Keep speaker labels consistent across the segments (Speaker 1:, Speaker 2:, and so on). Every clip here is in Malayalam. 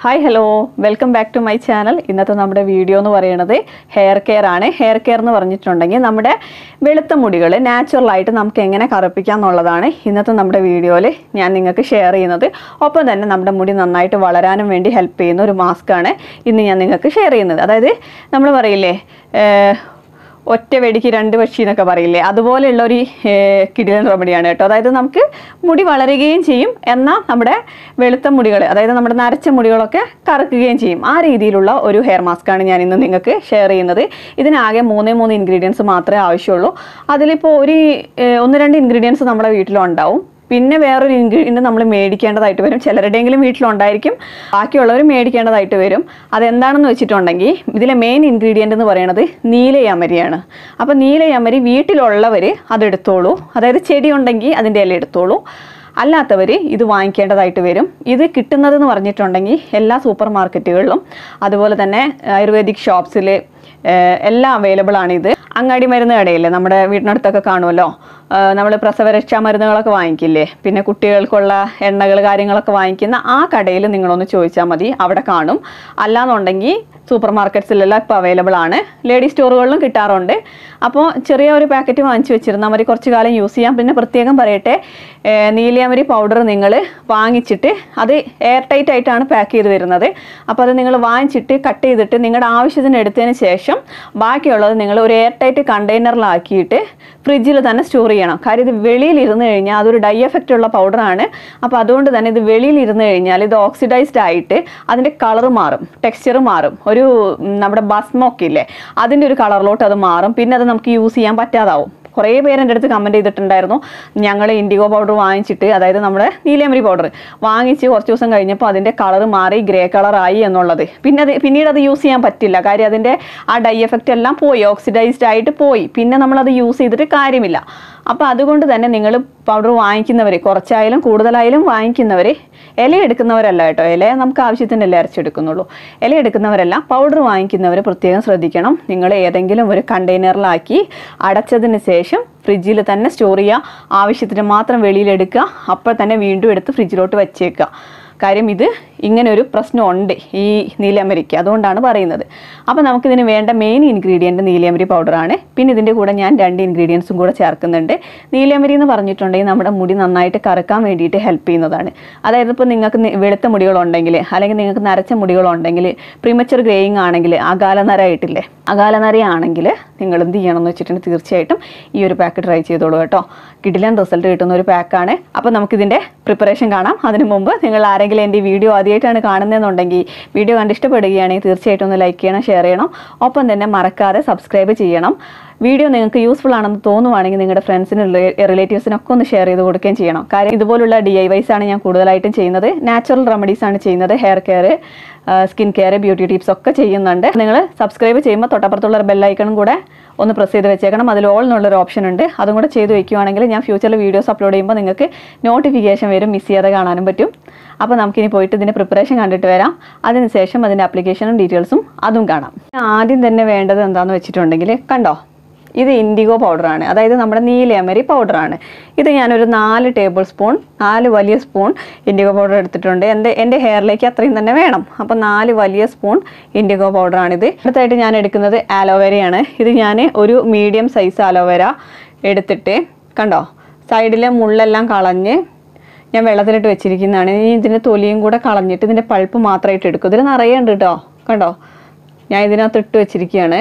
Speaker 1: hi hello welcome back to my channel ഇന്നത്തെ നമ്മുടെ വീഡിയോ എന്ന് പറയുന്നത് ഹെയർ കെയർ ആണ് ഹെയർ കെയർ എന്ന് പറഞ്ഞിട്ടുണ്ടെങ്കിൽ നമ്മുടെ വെളുത്ത മുടികൾ നാച്ചുറലായിട്ട് നമുക്ക് എങ്ങനെ കറുപ്പിക്കാം എന്നുള്ളതാണ് ഇന്നത്തെ നമ്മുടെ വീഡിയോയിൽ ഞാൻ നിങ്ങൾക്ക് ഷെയർ ചെയ്യുന്നത് ഒപ്പം തന്നെ നമ്മുടെ മുടി നന്നായിട്ട് വളരാനും വേണ്ടി ഹെൽപ്പ് ചെയ്യുന്ന ഒരു മാസ്കാണ് ഇന്ന് ഞാൻ നിങ്ങൾക്ക് ഷെയർ ചെയ്യുന്നത് അതായത് നമ്മൾ പറയില്ലേ ഏഹ്, ഒറ്റ വെടിക്ക് രണ്ട് പക്ഷി എന്നൊക്കെ പറയില്ലേ അതുപോലെയുള്ള ഒരു ഏഹ്, കിടിലൻ റെമഡിയാണ് കേട്ടോ അതായത് നമുക്ക് മുടി വളരുകയും ചെയ്യും എന്നാൽ നമ്മുടെ വെളുത്ത മുടികൾ അതായത് നമ്മുടെ നരച്ച മുടികളൊക്കെ കറുക്കുകയും ചെയ്യും ആ രീതിയിലുള്ള ഒരു ഹെയർ മാസ്കാണ് ഞാൻ ഇന്ന് നിങ്ങൾക്ക് ഷെയർ ചെയ്യുന്നത് ഇതിനാകെ മൂന്നേ മൂന്ന് ഇൻഗ്രീഡിയൻസ് മാത്രമേ ആവശ്യമുള്ളൂ അതിലിപ്പോൾ ഒരു ഏഹ്, ഒന്ന് രണ്ട് ഇൻഗ്രീഡിയൻസ് നമ്മുടെ വീട്ടിലുണ്ടാവും പിന്നെ വേറൊരു ഇൻഗ്രീഡിയൻറ്റ് നമ്മൾ മേടിക്കേണ്ടതായിട്ട് വരും ചിലരുടെയെങ്കിലും വീട്ടിലുണ്ടായിരിക്കും ബാക്കിയുള്ളവർ മേടിക്കേണ്ടതായിട്ട് വരും അതെന്താണെന്ന് വെച്ചിട്ടുണ്ടെങ്കിൽ ഇതിലെ മെയിൻ ഇൻഗ്രീഡിയൻ്റ് എന്ന് പറയുന്നത് നീലയമരിയാണ് അപ്പോൾ നീലയമരി വീട്ടിലുള്ളവർ അതെടുത്തോളൂ അതായത് ചെടി ഉണ്ടെങ്കിൽ അതിൻ്റെ ഇല എടുത്തോളൂ അല്ലാത്തവർ ഇത് വാങ്ങിക്കേണ്ടതായിട്ട് വരും ഇത് കിട്ടുന്നതെന്ന് പറഞ്ഞിട്ടുണ്ടെങ്കിൽ എല്ലാ സൂപ്പർ മാർക്കറ്റുകളിലും അതുപോലെ തന്നെ ആയുർവേദിക് ഷോപ്സിൽ എല്ലാം അവൈലബിൾ ആണ് ഇത് അങ്ങാടി മരുന്ന് കടയില്ലേ നമ്മുടെ വീടിനടുത്തൊക്കെ കാണുമല്ലോ നമ്മൾ പ്രസവരക്ഷാ മരുന്നുകളൊക്കെ വാങ്ങിക്കില്ലേ പിന്നെ കുട്ടികൾക്കുള്ള എണ്ണകൾ കാര്യങ്ങളൊക്കെ വാങ്ങിക്കുന്ന ആ കടയിൽ നിങ്ങളൊന്ന് ചോദിച്ചാൽ മതി അവിടെ കാണും അല്ലാന്നുണ്ടെങ്കിൽ സൂപ്പർ മാർക്കറ്റ്സിലെല്ലാം ഇപ്പോൾ അവൈലബിൾ ആണ് ലേഡി സ്റ്റോറുകളിലും കിട്ടാറുണ്ട് അപ്പോൾ ചെറിയ ഒരു പാക്കറ്റ് വാങ്ങിച്ചു വെച്ചിരുന്നാൽ മതി കുറച്ച് കാലം യൂസ് ചെയ്യാം പിന്നെ പ്രത്യേകം പറയട്ടെ ഏഹ് നീലിയാമരി പൗഡർ നിങ്ങൾ വാങ്ങിച്ചിട്ട് അത് എയർ ടൈറ്റ് ആയിട്ടാണ് പാക്ക് ചെയ്ത് വരുന്നത് അപ്പോൾ അത് നിങ്ങൾ വാങ്ങിച്ചിട്ട് കട്ട് ചെയ്തിട്ട് നിങ്ങളുടെ ആവശ്യത്തിന് എടുത്തതിന് ശേഷം ബാക്കിയുള്ളത് നിങ്ങൾ ഒരു എയർ ടൈറ്റ് കണ്ടെയ്നറിലാക്കിയിട്ട് ഫ്രിഡ്ജിൽ തന്നെ സ്റ്റോർ ചെയ്യണം കാര്യം ഇത് വെളിയിൽ ഇരുന്ന് കഴിഞ്ഞാൽ അതൊരു ഡൈ എഫക്റ്റ് ഉള്ള പൗഡറാണ് അപ്പോൾ അതുകൊണ്ട് തന്നെ ഇത് വെളിയിൽ ഇരുന്ന് കഴിഞ്ഞാൽ ഇത് ഓക്സിഡൈസ്ഡ് ആയിട്ട് അതിൻ്റെ കളർ മാറും ടെക്സ്ചർ മാറും ഒരു ഉം, നമ്മുടെ ഭസ്മൊക്കെ ഇല്ലേ അതിൻ്റെ ഒരു കളറിലോട്ട് അത് മാറും പിന്നെ അത് നമുക്ക് യൂസ് ചെയ്യാൻ പറ്റാതാവും കുറേ പേര് എൻ്റെ അടുത്ത് കമൻറ്റ് ചെയ്തിട്ടുണ്ടായിരുന്നു ഞങ്ങൾ ഇൻഡിഗോ പൗഡർ വാങ്ങിച്ചിട്ട് അതായത് നമ്മുടെ നീലയമരി പൗഡർ വാങ്ങിച്ച് കുറച്ച് ദിവസം കഴിഞ്ഞപ്പോൾ അതിൻ്റെ കളർ മാറി ഗ്രേ കളറായി എന്നുള്ളത് പിന്നെ അത് പിന്നീട് അത് യൂസ് ചെയ്യാൻ പറ്റില്ല കാര്യം അതിൻ്റെ ആ ഡൈ എഫക്റ്റ് എല്ലാം പോയി ഓക്സിഡൈസ്ഡ് ആയിട്ട് പോയി പിന്നെ നമ്മളത് യൂസ് ചെയ്തിട്ട് കാര്യമില്ല അപ്പോൾ അതുകൊണ്ട് തന്നെ നിങ്ങൾ പൗഡർ വാങ്ങിക്കുന്നവർ കുറച്ചായാലും കൂടുതലായാലും വാങ്ങിക്കുന്നവർ ഇല എടുക്കുന്നവരല്ല കേട്ടോ ഇല നമുക്ക് ആവശ്യത്തിനല്ലേ അരച്ചെടുക്കുന്നുള്ളൂ ഇല എടുക്കുന്നവരെല്ലാം പൗഡർ വാങ്ങിക്കുന്നവർ പ്രത്യേകം ശ്രദ്ധിക്കണം നിങ്ങൾ ഏതെങ്കിലും ഒരു കണ്ടെയ്നറിലാക്കി അടച്ചതിന് ശേഷം ഫ്രിഡ്ജിൽ തന്നെ സ്റ്റോർ ചെയ്യുക ആവശ്യത്തിന് മാത്രം വെളിയിലെടുക്കുക അപ്പോൾ തന്നെ വീണ്ടും എടുത്ത് ഫ്രിഡ്ജിലോട്ട് വെച്ചേക്കുക കാര്യം ഇത് ഇങ്ങനെ ഒരു പ്രശ്നമുണ്ട് ഈ നീലയമരിക്ക് അതുകൊണ്ടാണ് പറയുന്നത് അപ്പോൾ നമുക്കിതിന് വേണ്ട മെയിൻ ഇൻഗ്രീഡിയൻറ്റ് നീലയമരി പൗഡറാണ് പിന്നെ ഇതിൻ്റെ കൂടെ ഞാൻ രണ്ട് ഇൻഗ്രീഡിയൻസും കൂടെ ചേർക്കുന്നുണ്ട് നീലയമരി എന്ന് പറഞ്ഞിട്ടുണ്ടെങ്കിൽ നമ്മുടെ മുടി നന്നായിട്ട് കറക്കാൻ വേണ്ടിയിട്ട് ഹെൽപ്പ് ചെയ്യുന്നതാണ് അതായത് ഇപ്പോൾ നിങ്ങൾക്ക് നി- വെളുത്ത മുടികളുണ്ടെങ്കിൽ അല്ലെങ്കിൽ നിങ്ങൾക്ക് നരച്ച മുടികളുണ്ടെങ്കിൽ പ്രിമച്ചർ ഗ്രേയിങ് ആണെങ്കിൽ അകാലനര ആയിട്ടില്ലേ അകാലനര ആണെങ്കിൽ നിങ്ങൾ എന്ത് ചെയ്യണം എന്ന് വെച്ചിട്ടുണ്ടെങ്കിൽ തീർച്ചയായിട്ടും ഈ ഒരു പാക്ക് ട്രൈ ചെയ്തോളൂ കേട്ടോ കിടിലൻ റിസൾട്ട് കിട്ടുന്ന ഒരു പാക്കാണ് അപ്പോൾ നമുക്കിതിൻ്റെ പ്രിപ്പറേഷൻ കാണാം അതിന് മുമ്പ് നിങ്ങൾ ആരെങ്കിലും എൻ്റെ ഈ വീഡിയോ ആദ്യമായിട്ടാണ് കാണുന്നതെന്നുണ്ടെങ്കിൽ വീഡിയോ കണ്ട് ഇഷ്ടപ്പെടുകയാണെങ്കിൽ തീർച്ചയായിട്ടും ഒന്ന് ലൈക്ക് ചെയ്യണം ഷെയർ ചെയ്യണം ഒപ്പം തന്നെ മറക്കാതെ സബ്സ്ക്രൈബ് ചെയ്യണം വീഡിയോ നിങ്ങൾക്ക് യൂസ്ഫുൾ ആണെന്ന് തോന്നുവാണെങ്കിൽ നിങ്ങളുടെ ഫ്രണ്ട്സിനും റിലേറ്റീവ്സിനൊക്കെ ഒന്ന് ഷെയർ ചെയ്ത് കൊടുക്കുകയും ചെയ്യണം കാര്യം ഇതുപോലുള്ള ഡി ഐ വൈസ് ആണ് ഞാൻ കൂടുതലായിട്ടും ചെയ്യുന്നത് നാച്ചുറൽ റെമഡീസ് ആണ് ചെയ്യുന്നത് hair care skin care beauty tips ഒക്കെ ചെയ്യുന്നുണ്ട് നിങ്ങൾ സബ്സ്ക്രൈബ് ചെയ്യുമ്പോൾ തൊട്ടപ്പുറത്തുള്ള ബെല്ലൈക്കണും കൂടെ ഒന്ന് പ്രസ് ചെയ്ത് വെച്ചേക്കണം അതിൽ ഓൾ എന്നുള്ളൊരു ഓപ്ഷൻ ഉണ്ട് അതും കൂടെ ചെയ്ത് വെക്കുകയാണെങ്കിൽ ഞാൻ ഫ്യൂച്ചറിൽ വീഡിയോസ് അപ്ലോഡ് ചെയ്യുമ്പോൾ നിങ്ങൾക്ക് നോട്ടിഫിക്കേഷൻ വരും മിസ് ചെയ്യാതെ കാണാനും പറ്റും അപ്പോൾ നമുക്കിനി പോയിട്ട് ഇതിൻ്റെ പ്രിപ്പറേഷൻ കണ്ടിട്ട് വരാം അതിനുശേഷം അതിൻ്റെ ആപ്ലിക്കേഷനും ഡീറ്റെയിൽസും അതും കാണാം ആദ്യം തന്നെ വേണ്ടത് എന്താണെന്ന് വെച്ചിട്ടുണ്ടെങ്കിൽ കണ്ടോ ഇത് ഇൻഡിഗോ പൗഡറാണ് അതായത് നമ്മുടെ നീലയമരി പൗഡറാണ് ഇത് ഞാനൊരു നാല് ടേബിൾ സ്പൂൺ നാല് വലിയ സ്പൂൺ ഇൻഡിഗോ പൗഡർ എടുത്തിട്ടുണ്ട് എൻ്റെ എൻ്റെ ഹെയറിലേക്ക് അത്രയും തന്നെ വേണം അപ്പോൾ നാല് വലിയ സ്പൂൺ ഇൻഡിഗോ പൗഡറാണിത് അടുത്തായിട്ട് ഞാൻ എടുക്കുന്നത് ആലോവേരയാണ് ഇത് ഞാൻ ഒരു മീഡിയം സൈസ് ആലോവേര എടുത്തിട്ട് കണ്ടോ സൈഡിലെ മുള്ളെല്ലാം കളഞ്ഞ് ഞാൻ വെള്ളത്തിലിട്ട് വെച്ചിരിക്കുന്നതാണ് ഇനി ഇതിൻ്റെ തൊലിയും കൂടെ കളഞ്ഞിട്ട് ഇതിൻ്റെ പൾപ്പ് മാത്രമായിട്ട് എടുക്കും ഇതിൽ നിറയെ ഉണ്ട് കേട്ടോ കണ്ടോ ഞാൻ ഇതിനകത്ത് ഇട്ട് വെച്ചിരിക്കുകയാണ്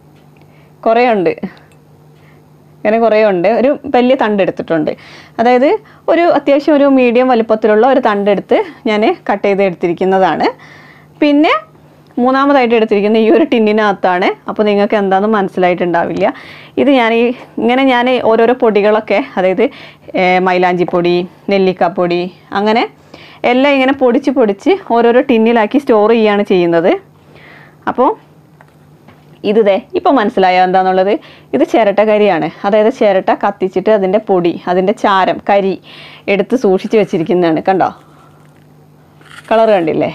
Speaker 1: കുറേ ഉണ്ട് ഇങ്ങനെ കുറേ ഉണ്ട് ഒരു വലിയ തണ്ട് എടുത്തിട്ടുണ്ട് അതായത് ഒരു അത്യാവശ്യം ഒരു മീഡിയം വലിപ്പത്തിലുള്ള ഒരു തണ്ടെടുത്ത് ഞാൻ കട്ട് ചെയ്ത് എടുത്തിരിക്കുന്നതാണ് പിന്നെ മൂന്നാമതായിട്ട് എടുത്തിരിക്കുന്ന ഈ ഒരു ടിന്നിനകത്താണ് അപ്പോൾ നിങ്ങൾക്ക് എന്താണെന്ന് മനസ്സിലായിട്ടുണ്ടാവില്ല ഇത് ഞാൻ ഈ ഇങ്ങനെ ഞാൻ ഓരോരോ പൊടികളൊക്കെ അതായത് ഏർ, മൈലാഞ്ചിപ്പൊടി നെല്ലിക്കാപ്പൊടി അങ്ങനെ എല്ലാം ഇങ്ങനെ പൊടിച്ച് പൊടിച്ച് ഓരോരോ ടിന്നിലാക്കി സ്റ്റോർ ചെയ്യുകയാണ് ചെയ്യുന്നത് അപ്പോൾ ഇത് ദേ ഇപ്പം മനസ്സിലായോ എന്താണെന്നുള്ളത് ഇത് ചിരട്ട കരിയാണ് അതായത് ചിരട്ട കത്തിച്ചിട്ട് അതിൻ്റെ പൊടി അതിൻ്റെ ചാരം കരി എടുത്ത് സൂക്ഷിച്ച് വെച്ചിരിക്കുന്നതാണ് കണ്ടോ കളർ കണ്ടില്ലേ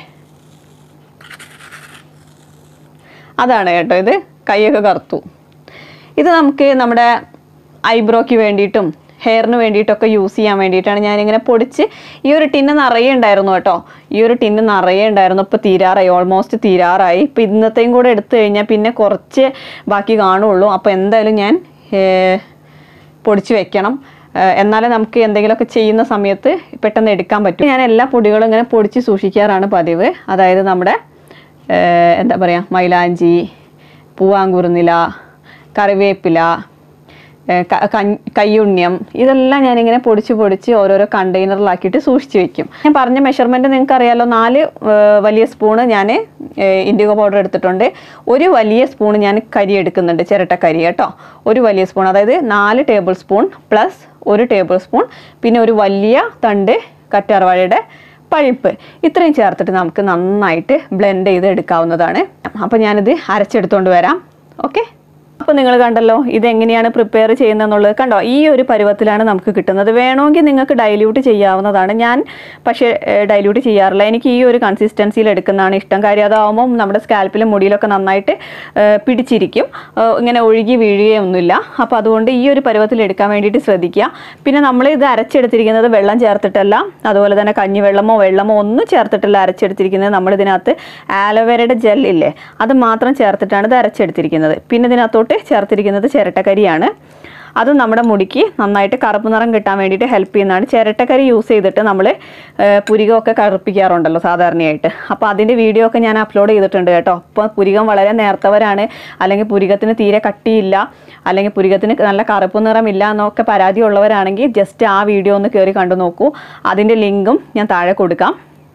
Speaker 1: അതാണ് കേട്ടോ ഇത് കൈയൊക്കെ കറുത്തു ഇത് നമുക്ക് നമ്മുടെ ഐബ്രോയ്ക്ക് വേണ്ടിയിട്ടും ഹെയറിന് വേണ്ടിയിട്ടൊക്കെ യൂസ് ചെയ്യാൻ വേണ്ടിയിട്ടാണ് ഞാനിങ്ങനെ പൊടിച്ച് ഈ ഒരു ടിന്ന് നിറയെ ഉണ്ടായിരുന്നു കേട്ടോ ഈ ഒരു ടിന്ന് നിറയെ ഉണ്ടായിരുന്നു ഇപ്പോൾ തീരാറായി ഓൾമോസ്റ്റ് തീരാറായി ഇപ്പം ഇന്നത്തെയും കൂടെ എടുത്തു കഴിഞ്ഞാൽ പിന്നെ കുറച്ച് ബാക്കി കാണുള്ളൂ അപ്പോൾ എന്തായാലും ഞാൻ ഏർ, പൊടിച്ച് വെക്കണം ഏഹ് എന്നാലേ നമുക്ക് എന്തെങ്കിലുമൊക്കെ ചെയ്യുന്ന സമയത്ത് പെട്ടെന്ന് എടുക്കാൻ പറ്റും ഞാൻ എല്ലാ പൊടികളും ഇങ്ങനെ പൊടിച്ച് സൂക്ഷിക്കാറാണ് പതിവ് അതായത് നമ്മുടെ ഏഹ് എന്താ പറയുക മൈലാഞ്ചി പൂവാങ്കുറുന്നില കറിവേപ്പില ഏഹ് ക- കഞ്ഞ്- കയ്യുണ്ണിയം ഇതെല്ലാം ഞാനിങ്ങനെ പൊടിച്ച് പൊടിച്ച് ഓരോരോ കണ്ടെയ്നറിലാക്കിയിട്ട് സൂക്ഷിച്ച് വെക്കും ഞാൻ പറഞ്ഞ മെഷർമെൻറ്റ് നിങ്ങൾക്ക് അറിയാലോ നാല് ഏഹ് വലിയ സ്പൂണ് ഞാൻ ഇൻഡിഗോ പൗഡർ എടുത്തിട്ടുണ്ട് ഒരു വലിയ സ്പൂൺ ഞാൻ കരി എടുക്കുന്നുണ്ട് ചിരട്ടക്കരി കേട്ടോ ഒരു വലിയ സ്പൂൺ അതായത് നാല് ടേബിൾ സ്പൂൺ പ്ലസ് ഒരു ടേബിൾ സ്പൂൺ പിന്നെ ഒരു വലിയ തണ്ട് കറ്റാർവാഴയുടെ പഴുപ്പ് ഇത്രയും ചേർത്തിട്ട് നമുക്ക് നന്നായിട്ട് ബ്ലെൻഡ് ചെയ്ത് എടുക്കാവുന്നതാണ് അപ്പോൾ ഞാനിത് അരച്ചെടുത്തുകൊണ്ട് വരാം ഓക്കെ അപ്പോൾ നിങ്ങൾ കണ്ടല്ലോ ഇതെങ്ങനെയാണ് പ്രിപ്പയർ ചെയ്യുന്നതെന്നുള്ളത് കണ്ടോ ഈ ഒരു പരുവത്തിലാണ് നമുക്ക് കിട്ടുന്നത് വേണമെങ്കിൽ നിങ്ങൾക്ക് ഡൈല്യൂട്ട് ചെയ്യാവുന്നതാണ് ഞാൻ പക്ഷേ ഡൈല്യൂട്ട് ചെയ്യാറില്ല എനിക്ക് ഈ ഒരു കൺസിസ്റ്റൻസിയിൽ എടുക്കുന്നതാണ് ഇഷ്ടം കാര്യം അതാവുമ്പം നമ്മുടെ സ്കാൽപ്പിലും മുടിയിലൊക്കെ നന്നായിട്ട് ഏഹ്, പിടിച്ചിരിക്കും ഏഹ്, ഇങ്ങനെ ഒഴുകി വീഴുകയൊന്നുമില്ല അപ്പോൾ അതുകൊണ്ട് ഈ ഒരു പരുവത്തിൽ എടുക്കാൻ വേണ്ടിയിട്ട് ശ്രദ്ധിക്കുക പിന്നെ നമ്മൾ ഇത് അരച്ചെടുത്തിരിക്കുന്നത് വെള്ളം ചേർത്തിട്ടല്ല അതുപോലെ തന്നെ കഞ്ഞിവെള്ളമോ വെള്ളമോ ഒന്നും ചേർത്തിട്ടല്ല അരച്ചെടുത്തിരിക്കുന്നത് നമ്മൾ ഇതിനകത്ത് ആലോവേരയുടെ ജെൽ ഇല്ലേ അത് മാത്രം ചേർത്തിട്ടാണ് ഇത് അരച്ചെടുത്തിരിക്കുന്നത് പിന്നെ ഇതിനകത്തോട്ട് ചേർത്തിരിക്കുന്നത് ചിരട്ടക്കരിയാണ് അത് നമ്മുടെ മുടിക്ക് നന്നായിട്ട് കറുപ്പ് നിറം കിട്ടാൻ വേണ്ടിയിട്ട് ഹെൽപ്പ് ചെയ്യുന്നതാണ് ചിരട്ടക്കരി യൂസ് ചെയ്തിട്ട് നമ്മൾ പുരികമൊക്കെ കറുപ്പിക്കാറുണ്ടല്ലോ സാധാരണയായിട്ട് അപ്പോൾ അതിൻ്റെ വീഡിയോ ഒക്കെ ഞാൻ അപ്ലോഡ് ചെയ്തിട്ടുണ്ട് കേട്ടോ അപ്പോൾ പുരികം വളരെ നേർത്തവരാണ് അല്ലെങ്കിൽ പുരികത്തിന് തീരെ കട്ടിയില്ല അല്ലെങ്കിൽ പുരികത്തിന് നല്ല കറുപ്പ് നിറമില്ല എന്നൊക്കെ പരാതിയുള്ളവരാണെങ്കിൽ ജസ്റ്റ് ആ വീഡിയോ ഒന്ന് കയറി കണ്ടു നോക്കൂ അതിൻ്റെ ലിങ്കും ഞാൻ താഴെ കൊടുക്കാം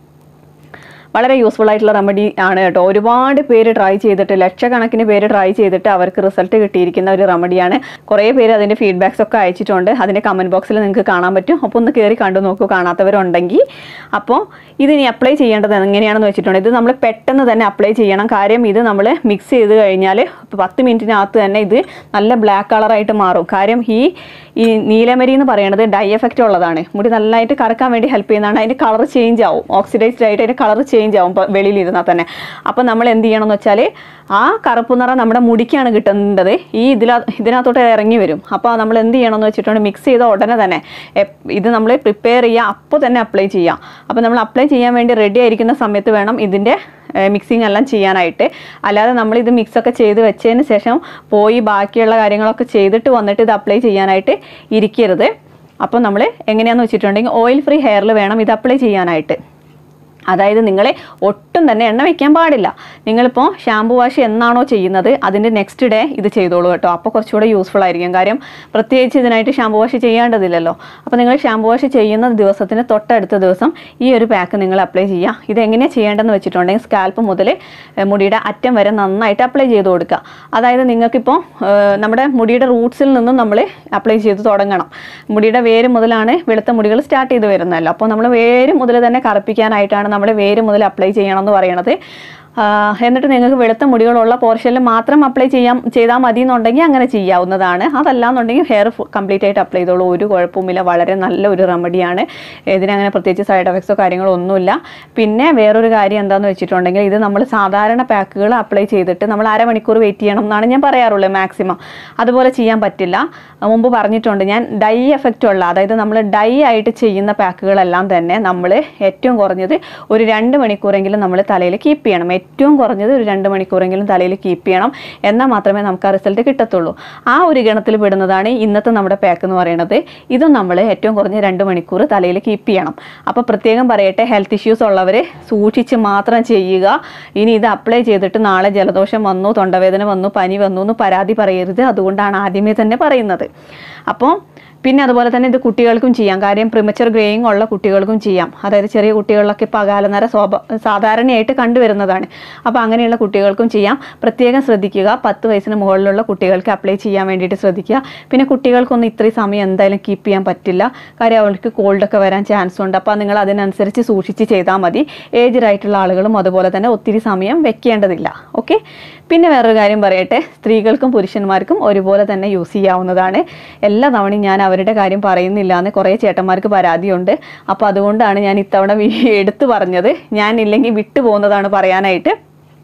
Speaker 1: വളരെ യൂസ്ഫുൾ ആയിട്ടുള്ള റെമഡി ആണ് കേട്ടോ ഒരുപാട് പേര് ട്രൈ ചെയ്തിട്ട് ലക്ഷക്കണക്കിന് പേര് ട്രൈ ചെയ്തിട്ട് അവർക്ക് റിസൾട്ട് കിട്ടിയിരിക്കുന്ന ഒരു റെമഡിയാണ് കുറേ പേര് അതിൻ്റെ ഫീഡ്ബാക്സ് ഒക്കെ അയച്ചിട്ടുണ്ട് അതിൻ്റെ കമൻറ്റ് ബോക്സിൽ നിങ്ങൾക്ക് കാണാൻ പറ്റും അപ്പോൾ ഒന്ന് കയറി കണ്ടു നോക്കൂ കാണാത്തവരുണ്ടെങ്കിൽ അപ്പോൾ ഇതിനി അപ്ലൈ ചെയ്യേണ്ടത് എങ്ങനെയാണെന്ന് വെച്ചിട്ടുണ്ട് ഇത് നമ്മൾ പെട്ടെന്ന് തന്നെ അപ്ലൈ ചെയ്യണം കാര്യം ഇത് നമ്മൾ മിക്സ് ചെയ്ത് കഴിഞ്ഞാൽ പത്ത് മിനിറ്റിനകത്ത് തന്നെ ഇത് നല്ല ബ്ലാക്ക് കളറായിട്ട് മാറും കാര്യം ഈ ഈ നീലമരി എന്ന് പറയുന്നത് ഡൈ എഫക്റ്റ് ഉള്ളതാണ് മുടി നല്ലതായിട്ട് കറക്കാൻ വേണ്ടി ഹെൽപ്പ് ചെയ്യുന്നതാണ് അതിൻ്റെ കളർ ചേഞ്ച് ആവും ഓക്സിഡൈസ്ഡ് ആയിട്ട് അതിൻ്റെ കളർ ചേഞ്ച് ആവും ഇപ്പം വെളിയിലിരുന്നാൽ തന്നെ അപ്പോൾ നമ്മൾ എന്ത് ചെയ്യണം എന്ന് വെച്ചാൽ ആ കറുപ്പ് നിറം നമ്മുടെ മുടിക്കാണ് കിട്ടേണ്ടത് ഈ ഇതിലാ ഇതിനകത്തോട്ട് ഇറങ്ങി വരും അപ്പോൾ നമ്മൾ എന്ത് ചെയ്യണം എന്ന് വെച്ചിട്ടുണ്ടെങ്കിൽ മിക്സ് ചെയ്ത ഉടനെ തന്നെ എപ്- ഇത് നമ്മൾ പ്രിപ്പയർ ചെയ്യുക അപ്പോൾ തന്നെ അപ്ലൈ ചെയ്യാം അപ്പോൾ നമ്മൾ അപ്ലൈ ചെയ്യാൻ വേണ്ടി റെഡി ആയിരിക്കുന്ന സമയത്ത് വേണം ഇതിൻ്റെ മിക്സിങ് എല്ലാം ചെയ്യാനായിട്ട് അല്ലാതെ നമ്മൾ ഇത് മിക്സ് ഒക്കെ ചെയ്ത് വെച്ചതിന് ശേഷം പോയി ബാക്കിയുള്ള കാര്യങ്ങളൊക്കെ ചെയ്തിട്ട് വന്നിട്ട് ഇത് അപ്ലൈ ചെയ്യാനായിട്ട് ഇരിക്കരുത് അപ്പോൾ നമ്മൾ എങ്ങനെയാണെന്ന് വെച്ചിട്ടുണ്ടെങ്കിൽ ഓയിൽ ഫ്രീ ഹെയറിൽ വേണം ഇത് അപ്ലൈ ചെയ്യാനായിട്ട് അതായത് നിങ്ങളെ ഒട്ടും തന്നെ എണ്ണ വയ്ക്കാൻ പാടില്ല നിങ്ങളിപ്പോൾ ഷാമ്പു വാഷ് എന്നാണോ ചെയ്യുന്നത് അതിൻ്റെ നെക്സ്റ്റ് ഡേ ഇത് ചെയ്തോളൂ കേട്ടോ അപ്പോൾ കുറച്ചുകൂടെ യൂസ്ഫുൾ ആയിരിക്കും കാര്യം പ്രത്യേകിച്ച് ഇതിനായിട്ട് ഷാമ്പു വാഷ് ചെയ്യേണ്ടതില്ലല്ലോ അപ്പോൾ നിങ്ങൾ ഷാമ്പു വാഷ് ചെയ്യുന്ന ദിവസത്തിന് തൊട്ടടുത്ത ദിവസം ഈ ഒരു പാക്ക് നിങ്ങൾ അപ്ലൈ ചെയ്യുക ഇത് എങ്ങനെയാണ് ചെയ്യേണ്ടതെന്ന് വെച്ചിട്ടുണ്ടെങ്കിൽ സ്കാൽപ്പ് മുതൽ ഏഹ്, മുടിയുടെ അറ്റം വരെ നന്നായിട്ട് അപ്ലൈ ചെയ്ത് കൊടുക്കുക അതായത് നിങ്ങൾക്കിപ്പോൾ ഏഹ്, നമ്മുടെ മുടിയുടെ റൂട്ട്സിൽ നിന്നും നമ്മൾ അപ്ലൈ ചെയ്ത് തുടങ്ങണം മുടിയുടെ വേര് മുതലാണ് വെളുത്ത മുടികൾ സ്റ്റാർട്ട് ചെയ്ത് വരുന്നതല്ലോ അപ്പോൾ നമ്മൾ വേര് മുതൽ തന്നെ കറുപ്പിക്കാനായിട്ടാണ് നമ്മൾ വേര് മുതൽ അപ്ലൈ ചെയ്യണം എന്ന് പറയണത് ആ, എന്നിട്ട് നിങ്ങൾക്ക് വെളുത്ത മുടികളുള്ള പോർഷനിൽ മാത്രം അപ്ലൈ ചെയ്യാം ചെയ്താൽ മതി എന്നുണ്ടെങ്കിൽ അങ്ങനെ ചെയ്യാവുന്നതാണ് അതല്ല എന്നുണ്ടെങ്കിൽ ഹെയർ കംപ്ലീറ്റ് ആയിട്ട് അപ്ലൈ ചെയ്തോളൂ ഒരു കുഴപ്പമില്ല വളരെ നല്ല ഒരു റെമഡിയാണ് ഇതിനങ്ങനെ പ്രത്യേകിച്ച് സൈഡ് എഫക്ട്സോ കാര്യങ്ങളോ ഒന്നുമില്ല പിന്നെ വേറൊരു കാര്യം എന്താണെന്ന് വെച്ചിട്ടുണ്ടെങ്കിൽ ഇത് നമ്മൾ സാധാരണ പാക്കുകൾ അപ്ലൈ ചെയ്തിട്ട് നമ്മൾ അരമണിക്കൂർ വെയിറ്റ് ചെയ്യണം എന്നാണ് ഞാൻ പറയാറുള്ളത് മാക്സിമം അതുപോലെ ചെയ്യാൻ പറ്റില്ല മുമ്പ് പറഞ്ഞിട്ടുണ്ട് ഞാൻ ഡൈ എഫക്റ്റ് ഉള്ള അതായത് നമ്മൾ ഡൈ ആയിട്ട് ചെയ്യുന്ന പാക്കുകളെല്ലാം തന്നെ നമ്മൾ ഏറ്റവും കുറഞ്ഞത് ഒരു രണ്ട് മണിക്കൂറെങ്കിലും നമ്മൾ തലയിൽ കീപ്പ് ചെയ്യണം ഏറ്റവും കുറഞ്ഞത് ഒരു രണ്ട് മണിക്കൂറെങ്കിലും തലയിൽ കീപ്പ് ചെയ്യണം എന്നാൽ മാത്രമേ നമുക്ക് ആ റിസൾട്ട് കിട്ടത്തുള്ളൂ ആ ഒരു ഗണത്തിൽ പെടുന്നതാണ് ഇന്നത്തെ നമ്മുടെ പാക്ക് എന്ന് പറയുന്നത് ഇതും നമ്മൾ ഏറ്റവും കുറഞ്ഞ രണ്ട് മണിക്കൂർ തലയിൽ കീപ്പ് ചെയ്യണം അപ്പോൾ പ്രത്യേകം പറയട്ടെ ഹെൽത്ത് ഇഷ്യൂസ് ഉള്ളവർ സൂക്ഷിച്ച് മാത്രം ചെയ്യുക ഇനി ഇത് അപ്ലൈ ചെയ്തിട്ട് നാളെ ജലദോഷം വന്നു തൊണ്ടവേദന വന്നു പനി വന്നു എന്ന് പരാതി പറയരുത് അതുകൊണ്ടാണ് ആദ്യമേ തന്നെ പറയുന്നത് അപ്പോൾ പിന്നെ അതുപോലെ തന്നെ ഇത് കുട്ടികൾക്കും ചെയ്യാം കാര്യം പ്രിമച്ചർ ഗ്രേയിങ് ഉള്ള കുട്ടികൾക്കും ചെയ്യാം അതായത് ചെറിയ കുട്ടികളിലൊക്കെ ഇപ്പോൾ അകാലനര സ്വാഭ സാധാരണയായിട്ട് കണ്ടുവരുന്നതാണ് അപ്പോൾ അങ്ങനെയുള്ള കുട്ടികൾക്കും ചെയ്യാം പ്രത്യേകം ശ്രദ്ധിക്കുക പത്ത് വയസ്സിന് മുകളിലുള്ള കുട്ടികൾക്ക് അപ്ലൈ ചെയ്യാൻ വേണ്ടിയിട്ട് ശ്രദ്ധിക്കുക പിന്നെ കുട്ടികൾക്കൊന്നും ഇത്രയും സമയം എന്തായാലും കീപ്പ് ചെയ്യാൻ പറ്റില്ല കാര്യം അവർക്ക് കോൾഡൊക്കെ വരാൻ ചാൻസ് ഉണ്ട് അപ്പോൾ നിങ്ങൾ അതിനനുസരിച്ച് സൂക്ഷിച്ച് ചെയ്താൽ മതി ഏജ്ഡ് ആയിട്ടുള്ള ആളുകളും അതുപോലെ തന്നെ ഒത്തിരി സമയം വെക്കേണ്ടതില്ല ഓക്കെ പിന്നെ വേറൊരു കാര്യം പറയട്ടെ സ്ത്രീകൾക്കും പുരുഷന്മാർക്കും ഒരുപോലെ തന്നെ യൂസ് ചെയ്യാവുന്നതാണ് എല്ലാ തവണയും ഞാൻ അവരുടെ കാര്യം പറയുന്നില്ല എന്ന് കുറേ ചേട്ടന്മാർക്ക് പരാതിയുണ്ട് അപ്പോൾ അതുകൊണ്ടാണ് ഞാൻ ഇത്തവണ വി- എടുത്തു പറഞ്ഞത് ഞാൻ ഇല്ലെങ്കിൽ വിട്ടു പോകുന്നതാണ് പറയാനായിട്ട്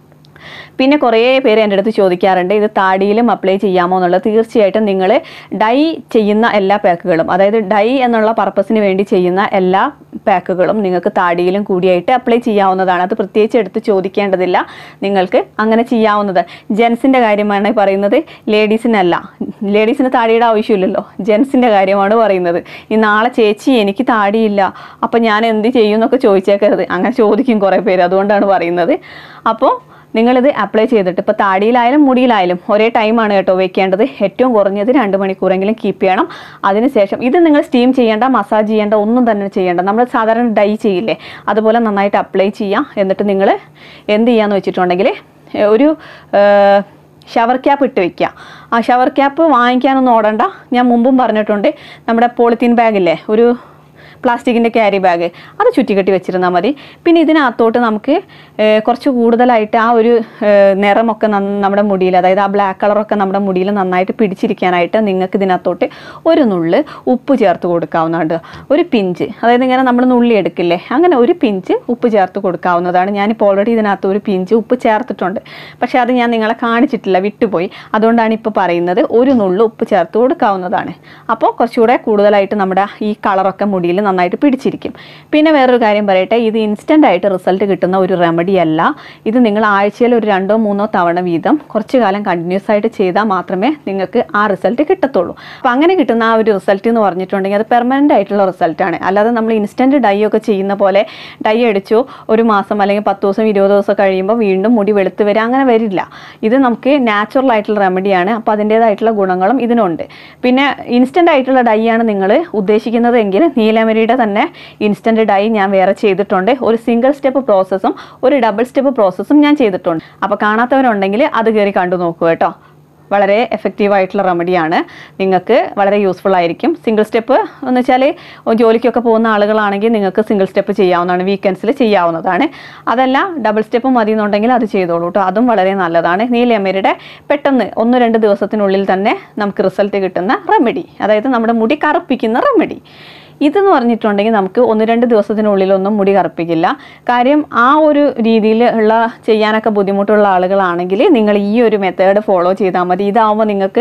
Speaker 1: പിന്നെ കുറേ പേര് എൻ്റെ അടുത്ത് ചോദിക്കാറുണ്ട് ഇത് താടിയിലും അപ്ലൈ ചെയ്യാമോ എന്നുള്ളത് തീർച്ചയായിട്ടും നിങ്ങൾ ഡൈ ചെയ്യുന്ന എല്ലാ പാക്കുകളും അതായത് ഡൈ എന്നുള്ള പർപ്പസിന് വേണ്ടി ചെയ്യുന്ന എല്ലാ പാക്കുകളും നിങ്ങൾക്ക് താടിയിലും കൂടിയായിട്ട് അപ്ലൈ ചെയ്യാവുന്നതാണ് അത് പ്രത്യേകിച്ച് എടുത്ത് ചോദിക്കേണ്ടതില്ല നിങ്ങൾക്ക് അങ്ങനെ ചെയ്യാവുന്നത് ജെൻസിൻ്റെ കാര്യമാണ് പറയുന്നത് ലേഡീസിനല്ല ലേഡീസിന് താടിയുടെ ആവശ്യമില്ലല്ലോ ജെൻസിൻ്റെ കാര്യമാണ് പറയുന്നത് ഈ നാളെ ചേച്ചി എനിക്ക് താടിയില്ല അപ്പം ഞാൻ എന്ത് ചെയ്യും എന്നൊക്കെ ചോദിച്ചേക്കരുത് അങ്ങനെ ചോദിക്കും കുറേ പേര് അതുകൊണ്ടാണ് പറയുന്നത് അപ്പോൾ നിങ്ങളിത് അപ്ലൈ ചെയ്തിട്ട് ഇപ്പോൾ താടിയിലായാലും മുടിയിലായാലും ഒരേ ടൈമാണ് കേട്ടോ വെക്കേണ്ടത് ഏറ്റവും കുറഞ്ഞത് രണ്ട് മണിക്കൂറെങ്കിലും കീപ്പ് ചെയ്യണം അതിനുശേഷം ഇത് നിങ്ങൾ സ്റ്റീം ചെയ്യേണ്ട മസാജ് ചെയ്യേണ്ട ഒന്നും തന്നെ ചെയ്യേണ്ട നമ്മൾ സാധാരണ ഡൈ ചെയ്യില്ലേ അതുപോലെ നന്നായിട്ട് അപ്ലൈ ചെയ്യാം എന്നിട്ട് നിങ്ങൾ എന്ത് ചെയ്യാന്ന് വെച്ചിട്ടുണ്ടെങ്കിൽ ഏഹ്, ഒരു ഏഹ്, ഷവർ ക്യാപ്പ് ഇട്ട് വെക്കുക ആ ഷവർ ക്യാപ്പ് വാങ്ങിക്കാനൊന്നും ഓടണ്ട ഞാൻ മുമ്പും പറഞ്ഞിട്ടുണ്ട് നമ്മുടെ പോളിത്തീൻ ബാഗില്ലേ ഒരു പ്ലാസ്റ്റിക്കിൻ്റെ ക്യാരി ബാഗ് അത് ചുറ്റിക്കെട്ടി വെച്ചിരുന്നാൽ മതി പിന്നെ ഇതിനകത്തോട്ട് നമുക്ക് ഏഹ്, കുറച്ച് കൂടുതലായിട്ട് ആ ഒരു ഏഹ്, നിറമൊക്കെ നന്ന- നമ്മുടെ മുടിയിൽ അതായത് ആ ബ്ലാക്ക് കളറൊക്കെ നമ്മുടെ മുടിയിൽ നന്നായിട്ട് പിടിച്ചിരിക്കാനായിട്ട് നിങ്ങൾക്ക് ഇതിനകത്തോട്ട് ഒരു നുള്ള് ഉപ്പ് ചേർത്ത് കൊടുക്കാവുന്നതാണ് ഒരു പിഞ്ച് അതായത് ഇങ്ങനെ നമ്മൾ നുള്ളി എടുക്കില്ലേ അങ്ങനെ ഒരു പിഞ്ച് ഉപ്പ് ചേർത്ത് കൊടുക്കാവുന്നതാണ് ഞാനിപ്പോൾ ഓൾറെഡി ഇതിനകത്ത് ഒരു പിഞ്ച് ഉപ്പ് ചേർത്തിട്ടുണ്ട് പക്ഷേ അത് ഞാൻ നിങ്ങളെ കാണിച്ചിട്ടില്ല വിട്ടുപോയി അതുകൊണ്ടാണ് ഇപ്പോൾ പറയുന്നത് ഒരു നുള്ളു ഉപ്പ് ചേർത്ത് കൊടുക്കാവുന്നതാണ് അപ്പോൾ കുറച്ചുകൂടെ കൂടുതലായിട്ട് നമ്മുടെ ഈ കളറൊക്കെ മുടിയിൽ നന്നായിട്ട് പിടിച്ചിരിക്കും പിന്നെ വേറൊരു കാര്യം പറയട്ടെ ഇത് ഇൻസ്റ്റൻ്റ് ആയിട്ട് റിസൾട്ട് കിട്ടുന്ന ഒരു റെമഡി അല്ല ഇത് നിങ്ങൾ ആഴ്ചയിൽ ഒരു രണ്ടോ മൂന്നോ തവണ വീതം കുറച്ച് കാലം കണ്ടിന്യൂസ് ആയിട്ട് ചെയ്താൽ മാത്രമേ നിങ്ങൾക്ക് ആ റിസൾട്ട് കിട്ടത്തുള്ളൂ അപ്പോൾ അങ്ങനെ കിട്ടുന്ന ആ ഒരു റിസൾട്ട് എന്ന് പറഞ്ഞിട്ടുണ്ടെങ്കിൽ അത് പെർമനൻ്റ് ആയിട്ടുള്ള റിസൾട്ടാണ് അല്ലാതെ നമ്മൾ ഇൻസ്റ്റൻറ്റ് ഡൈ ഒക്കെ ചെയ്യുന്ന പോലെ ഡൈ അടിച്ചു ഒരു മാസം അല്ലെങ്കിൽ പത്ത് ദിവസം ഇരുപത് ദിവസം കഴിയുമ്പോൾ വീണ്ടും മുടി വെളുത്ത് വരിക അങ്ങനെ വരില്ല ഇത് നമുക്ക് നാച്ചുറൽ ആയിട്ടുള്ള റെമഡിയാണ് അപ്പോൾ അതിൻ്റേതായിട്ടുള്ള ഗുണങ്ങളും ഇതിനുണ്ട് പിന്നെ ഇൻസ്റ്റൻ്റ് ആയിട്ടുള്ള ഡൈ ആണ് നിങ്ങൾ ഉദ്ദേശിക്കുന്നത് എങ്കിൽ നീലമരിയുടെ തന്നെ ഇൻസ്റ്റൻറ്റ് ഡൈ ഞാൻ വേറെ ചെയ്തിട്ടുണ്ട് ഒരു സിംഗിൾ സ്റ്റെപ്പ് പ്രോസസ്സും ഒരു ഡബിൾ സ്റ്റെപ്പ് പ്രോസസ്സും ഞാൻ ചെയ്തിട്ടുണ്ട് അപ്പോൾ കാണാത്തവരുണ്ടെങ്കിൽ അത് കയറി കണ്ടു നോക്കൂ കേട്ടോ വളരെ എഫക്റ്റീവ് ആയിട്ടുള്ള റെമഡിയാണ് നിങ്ങൾക്ക് വളരെ യൂസ്ഫുൾ ആയിരിക്കും സിംഗിൾ സ്റ്റെപ്പ് എന്ന് വെച്ചാൽ ജോലിക്കൊക്കെ പോകുന്ന ആളുകളാണെങ്കിൽ നിങ്ങൾക്ക് സിംഗിൾ സ്റ്റെപ്പ് ചെയ്യാവുന്നതാണ് വീക്കെൻഡ്സിൽ ചെയ്യാവുന്നതാണ് അതല്ല ഡബിൾ സ്റ്റെപ്പ് മതി എന്നുണ്ടെങ്കിൽ അത് ചെയ്തോളൂ കേട്ടോ അതും വളരെ നല്ലതാണ് നീലയമരുടെ പെട്ടെന്ന് ഒന്ന് രണ്ട് ദിവസത്തിനുള്ളിൽ തന്നെ നമുക്ക് റിസൾട്ട് കിട്ടുന്ന റെമഡി അതായത് നമ്മുടെ മുടി കറുപ്പിക്കുന്ന റെമഡി ഇതെന്ന് പറഞ്ഞിട്ടുണ്ടെങ്കിൽ നമുക്ക് ഒന്ന് രണ്ട് ദിവസത്തിനുള്ളിലൊന്നും മുടി കറുപ്പിക്കില്ല കാര്യം ആ ഒരു രീതിയിൽ ഉള്ള ചെയ്യാനൊക്കെ ബുദ്ധിമുട്ടുള്ള ആളുകളാണെങ്കിൽ നിങ്ങൾ ഈ ഒരു മെത്തേഡ് ഫോളോ ചെയ്താൽ മതി ഇതാവുമ്പോൾ നിങ്ങൾക്ക്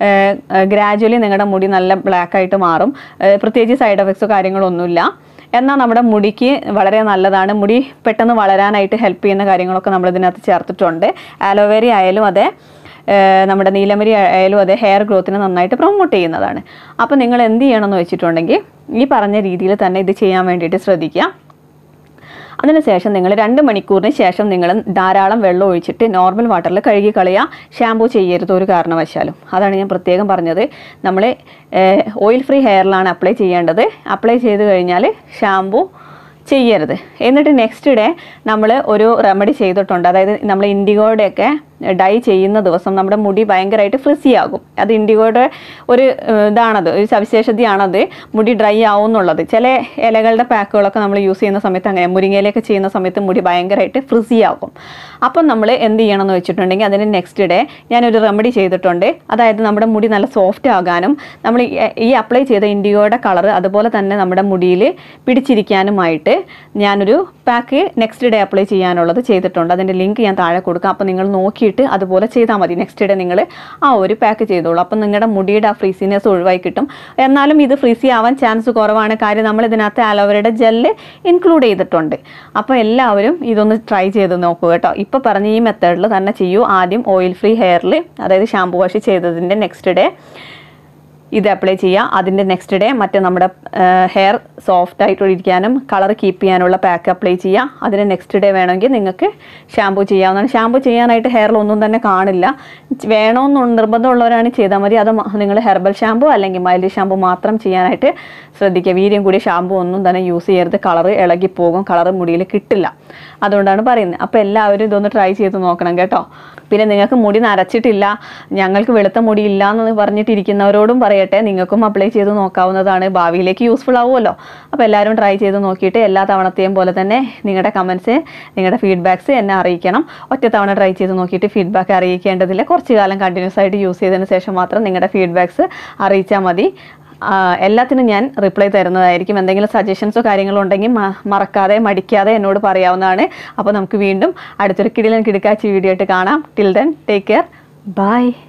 Speaker 1: ഗ്രാജുവലി നിങ്ങളുടെ മുടി നല്ല ബ്ലാക്ക് ആയിട്ട് മാറും ഏഹ് പ്രത്യേകിച്ച് സൈഡ് എഫക്ട്സോ കാര്യങ്ങളൊന്നുമില്ല എന്നാൽ നമ്മുടെ മുടിക്ക് വളരെ നല്ലതാണ് മുടി പെട്ടെന്ന് വളരാനായിട്ട് ഹെൽപ്പ് ചെയ്യുന്ന കാര്യങ്ങളൊക്കെ നമ്മൾ ഇതിനകത്ത് ചേർത്തിട്ടുണ്ട് ആലോവേര ആയാലും അതെ ഏഹ് നമ്മുടെ നീലമരി ആയാലും അതെ ഹെയർ ഗ്രോത്തിനെ നന്നായിട്ട് പ്രൊമോട്ട് ചെയ്യുന്നതാണ് അപ്പോൾ നിങ്ങൾ എന്ത് ചെയ്യണമെന്ന് വെച്ചിട്ടുണ്ടെങ്കിൽ ഈ പറഞ്ഞ രീതിയിൽ തന്നെ ഇത് ചെയ്യാൻ വേണ്ടിയിട്ട് ശ്രദ്ധിക്കുക അതിനുശേഷം നിങ്ങൾ രണ്ട് മണിക്കൂറിന് ശേഷം നിങ്ങൾ ധാരാളം വെള്ളം ഒഴിച്ചിട്ട് നോർമൽ വാട്ടറിൽ കഴുകി കളയുക ഷാമ്പൂ ചെയ്യരുത് ഒരു കാരണവശാലും അതാണ് ഞാൻ പ്രത്യേകം പറഞ്ഞത് നമ്മൾ ഓയിൽ ഫ്രീ ഹെയറിലാണ് അപ്ലൈ ചെയ്യേണ്ടത് അപ്ലൈ ചെയ്ത് കഴിഞ്ഞാൽ ഷാമ്പൂ ചെയ്യരുത് എന്നിട്ട് നെക്സ്റ്റ് ഡേ നമ്മൾ ഒരു റെമഡി ചെയ്തിട്ടുണ്ട് അതായത് നമ്മൾ ഇൻഡിഗോയുടെയൊക്കെ ഡൈ ചെയ്യുന്ന ദിവസം നമ്മുടെ മുടി ഭയങ്കരമായിട്ട് ഫ്രിസി ആകും അത് ഇൻഡിഗോയുടെ ഒരു ഏഹ്, ഇതാണത് ഒരു സവിശേഷതയാണത് മുടി ഡ്രൈ ആവും എന്നുള്ളത് ചില ഇലകളുടെ പാക്കുകളൊക്കെ നമ്മൾ യൂസ് ചെയ്യുന്ന സമയത്ത് അങ്ങനെ മുരിങ്ങയിലൊക്കെ ചെയ്യുന്ന സമയത്ത് മുടി ഭയങ്കരമായിട്ട് ഫ്രിസി ആകും അപ്പം നമ്മൾ എന്ത് ചെയ്യണമെന്ന് വെച്ചിട്ടുണ്ടെങ്കിൽ അതിന് നെക്സ്റ്റ് ഡേ ഞാനൊരു റെമഡി ചെയ്തിട്ടുണ്ട് അതായത് നമ്മുടെ മുടി നല്ല സോഫ്റ്റ് ആകാനും നമ്മൾ ഈ- ഈ അപ്ലൈ ചെയ്ത ഇൻഡിഗോയുടെ കളർ അതുപോലെ തന്നെ നമ്മുടെ മുടിയിൽ പിടിച്ചിരിക്കാനുമായിട്ട് ഞാനൊരു പാക്ക് നെക്സ്റ്റ് ഡേ അപ്ലൈ ചെയ്യാനുള്ളത് ചെയ്തിട്ടുണ്ട് അതിൻ്റെ ലിങ്ക് ഞാൻ താഴെ കൊടുക്കാം അപ്പോൾ നിങ്ങൾ നോക്കിയിട്ട് അതുപോലെ ചെയ്താൽ മതി നെക്സ്റ്റ് ഡേ നിങ്ങൾ ആ ഒരു പാക്ക് ചെയ്തോളൂ അപ്പം നിങ്ങളുടെ മുടിയുടെ ആ ഫ്രീസിനെസ് ഒഴിവായി കിട്ടും എന്നാലും ഇത് ഫ്രീസി ആവാൻ ചാൻസ് കുറവാണ് കാര്യം നമ്മൾ ഇതിനകത്ത് ആലോവേരയുടെ ജെല്ല് ഇൻക്ലൂഡ് ചെയ്തിട്ടുണ്ട് അപ്പോൾ എല്ലാവരും ഇതൊന്ന് ട്രൈ ചെയ്ത് നോക്കൂ കേട്ടോ ഇപ്പോൾ പറഞ്ഞ ഈ മെത്തേഡിൽ തന്നെ ചെയ്യൂ ആദ്യം ഓയിൽ ഫ്രീ ഹെയറിൽ അതായത് ഷാമ്പു വാഷ് ചെയ്തതിൻ്റെ നെക്സ്റ്റ് ഡേ ഇത് അപ്ലൈ ചെയ്യുക അതിൻ്റെ നെക്സ്റ്റ് ഡേ മറ്റേ നമ്മുടെ ഹെയർ സോഫ്റ്റ് ആയിട്ട് ഇരിക്കാനും കളർ കീപ്പ് ചെയ്യാനുള്ള പാക്ക് അപ്ലൈ ചെയ്യുക അതിന് നെക്സ്റ്റ് ഡേ വേണമെങ്കിൽ നിങ്ങൾക്ക് ഷാമ്പൂ ചെയ്യാവുന്നതാണ് ഷാമ്പൂ ചെയ്യാനായിട്ട് ഹെയറിൽ ഒന്നും തന്നെ കാണില്ല വേണമെന്ന് നിർബന്ധമുള്ളവരാണ് ചെയ്താൽ മതി അത് നിങ്ങൾ ഹെർബൽ ഷാമ്പൂ അല്ലെങ്കിൽ മൈൽഡ് ഷാമ്പൂ മാത്രം ചെയ്യാനായിട്ട് ശ്രദ്ധിക്കുക വീര്യം കൂടി ഷാമ്പൂ ഒന്നും തന്നെ യൂസ് ചെയ്യരുത് കളർ ഇളകിപ്പോകും കളർ മുടിയിൽ കിട്ടില്ല അതുകൊണ്ടാണ് പറയുന്നത് അപ്പോൾ എല്ലാവരും ഇതൊന്ന് ട്രൈ ചെയ്ത് നോക്കണം കേട്ടോ പിന്നെ നിങ്ങൾക്ക് മുടി നരച്ചിട്ടില്ല ഞങ്ങൾക്ക് വെളുത്ത മുടി ഇല്ല എന്ന് പറഞ്ഞിട്ടിരിക്കുന്നവരോടും പറയട്ടെ നിങ്ങൾക്കും അപ്ലൈ ചെയ്ത് നോക്കാവുന്നതാണ് ഭാവിയിലേക്ക് യൂസ്ഫുൾ ആവുമല്ലോ അപ്പോൾ എല്ലാവരും ട്രൈ ചെയ്ത് നോക്കിയിട്ട് എല്ലാ തവണത്തെയും പോലെ തന്നെ നിങ്ങളുടെ കമൻസ് നിങ്ങളുടെ ഫീഡ്ബാക്സ് എന്നെ അറിയിക്കണം ഒറ്റ തവണ ട്രൈ ചെയ്ത് നോക്കിയിട്ട് ഫീഡ്ബാക്ക് അറിയിക്കേണ്ടതില്ല കുറച്ച് കാലം കണ്ടിന്യൂസ് ആയിട്ട് യൂസ് ചെയ്തതിന് ശേഷം മാത്രം നിങ്ങളുടെ ഫീഡ്ബാക്സ് അറിയിച്ചാൽ മതി ആ, എല്ലാത്തിനും ഞാൻ റിപ്ലൈ തരുന്നതായിരിക്കും എന്തെങ്കിലും സജഷൻസോ കാര്യങ്ങളോ ഉണ്ടെങ്കിൽ മ- മറക്കാതെ മടിക്കാതെ എന്നോട് പറയാവുന്നതാണ് അപ്പോൾ നമുക്ക് വീണ്ടും അടുത്തൊരു കിടിലൻ കിടക്കാച്ചി വീഡിയോ ആയിട്ട് കാണാം till then take care by